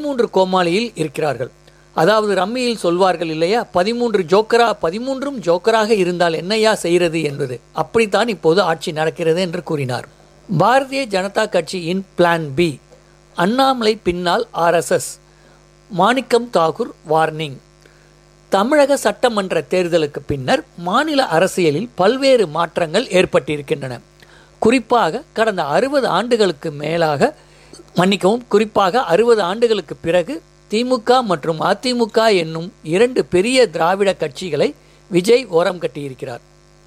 பதிமூன்று கோமாளியில் இருக்கிறார்கள் அதாவது ரம்மியில் சொல்வார்கள் இல்லையா பதிமூன்று ஜோக்கரா பதிமூன்றும் ஜோக்கராக இருந்தால் என்னையா செய்கிறது என்பது அப்படித்தான் இப்போது ஆட்சி நடக்கிறது என்று கூறினார் பாரதிய ஜனதா கட்சியின் பிளான் பி அண்ணாமலை பின்னால் ஆர்எஸ்எஸ் மாணிக்கம் தாகூர் வார்னிங் தமிழக சட்டமன்ற தேர்தலுக்கு பின்னர் மாநில அரசியலில் பல்வேறு மாற்றங்கள் ஏற்பட்டிருக்கின்றன குறிப்பாக கடந்த அறுபது ஆண்டுகளுக்கு மேலாக மன்னிக்கவும் குறிப்பாக அறுபது ஆண்டுகளுக்கு பிறகு திமுக மற்றும் அதிமுக என்னும் இரண்டு பெரிய திராவிட கட்சிகளை விஜய் ஓரம் கட்டியிருக்கிறார்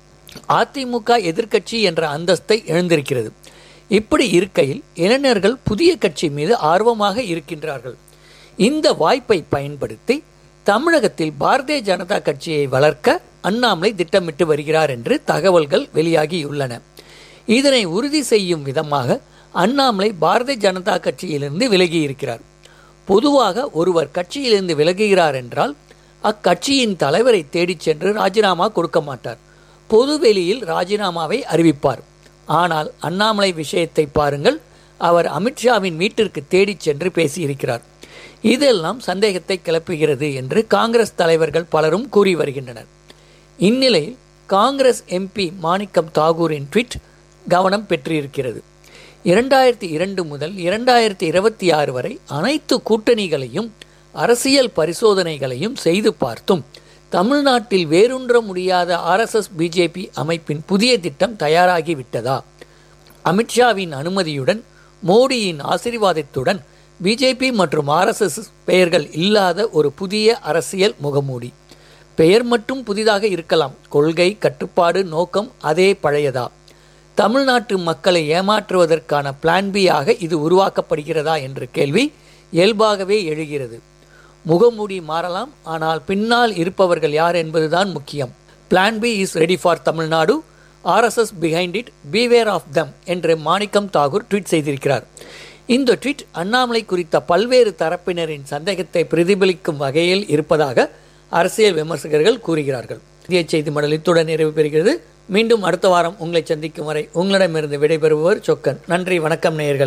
அதிமுக எதிர்க்கட்சி என்ற அந்தஸ்தை இழந்திருக்கிறது இப்படி இருக்கையில் இளைஞர்கள் புதிய கட்சி மீது ஆர்வமாக இருக்கின்றார்கள் இந்த வாய்ப்பை பயன்படுத்தி தமிழகத்தில் பாரதிய ஜனதா கட்சியை வளர்க்க அண்ணாமலை திட்டமிட்டு வருகிறார் என்று தகவல்கள் வெளியாகியுள்ளன இதனை உறுதி செய்யும் விதமாக அண்ணாமலை பாரதிய ஜனதா கட்சியிலிருந்து விலகி இருக்கிறார் பொதுவாக ஒருவர் கட்சியிலிருந்து விலகுகிறார் என்றால் அக்கட்சியின் தலைவரை தேடிச் சென்று ராஜினாமா கொடுக்க மாட்டார் பொதுவெளியில் ராஜினாமாவை அறிவிப்பார் ஆனால் அண்ணாமலை விஷயத்தை பாருங்கள் அவர் அமித்ஷாவின் வீட்டிற்கு தேடிச் சென்று பேசியிருக்கிறார் இதெல்லாம் சந்தேகத்தை கிளப்புகிறது என்று காங்கிரஸ் தலைவர்கள் பலரும் கூறி வருகின்றனர் இந்நிலையில் காங்கிரஸ் எம்பி மாணிக்கம் தாகூரின் ட்வீட் கவனம் பெற்றிருக்கிறது இரண்டாயிரத்தி இரண்டு முதல் இரண்டாயிரத்தி இருபத்தி ஆறு வரை அனைத்து கூட்டணிகளையும் அரசியல் பரிசோதனைகளையும் செய்து பார்த்தும் தமிழ்நாட்டில் வேரூன்ற முடியாத ஆர்எஸ்எஸ் பிஜேபி அமைப்பின் புதிய திட்டம் தயாராகிவிட்டதா அமித்ஷாவின் அனுமதியுடன் மோடியின் ஆசீர்வாதத்துடன் பிஜேபி மற்றும் ஆர்எஸ்எஸ் பெயர்கள் இல்லாத ஒரு புதிய அரசியல் முகமூடி பெயர் மட்டும் புதிதாக இருக்கலாம் கொள்கை கட்டுப்பாடு நோக்கம் அதே பழையதா தமிழ்நாட்டு மக்களை ஏமாற்றுவதற்கான பிளான் பி ஆக இது உருவாக்கப்படுகிறதா என்ற கேள்வி இயல்பாகவே எழுகிறது முகமூடி மாறலாம் ஆனால் பின்னால் இருப்பவர்கள் யார் என்பதுதான் முக்கியம் plan B is ready for Tamil Nadu RSS behind it beware of them என்று மாணிக்கம் தாகூர் ட்வீட் செய்திருக்கிறார் இந்த ட்வீட் அண்ணாமலை குறித்த பல்வேறு தரப்பினரின் சந்தேகத்தை பிரதிபலிக்கும் வகையில் இருப்பதாக அரசியல் விமர்சகர்கள் கூறுகிறார்கள் இந்திய செய்தி மடல் இத்துடன் நிறைவு பெறுகிறது மீண்டும் அடுத்த வாரம் உங்களை சந்திக்கும் வரை உங்களிடமிருந்து விடைபெறுபவர் சொக்கன் நன்றி வணக்கம் நேயர்கள்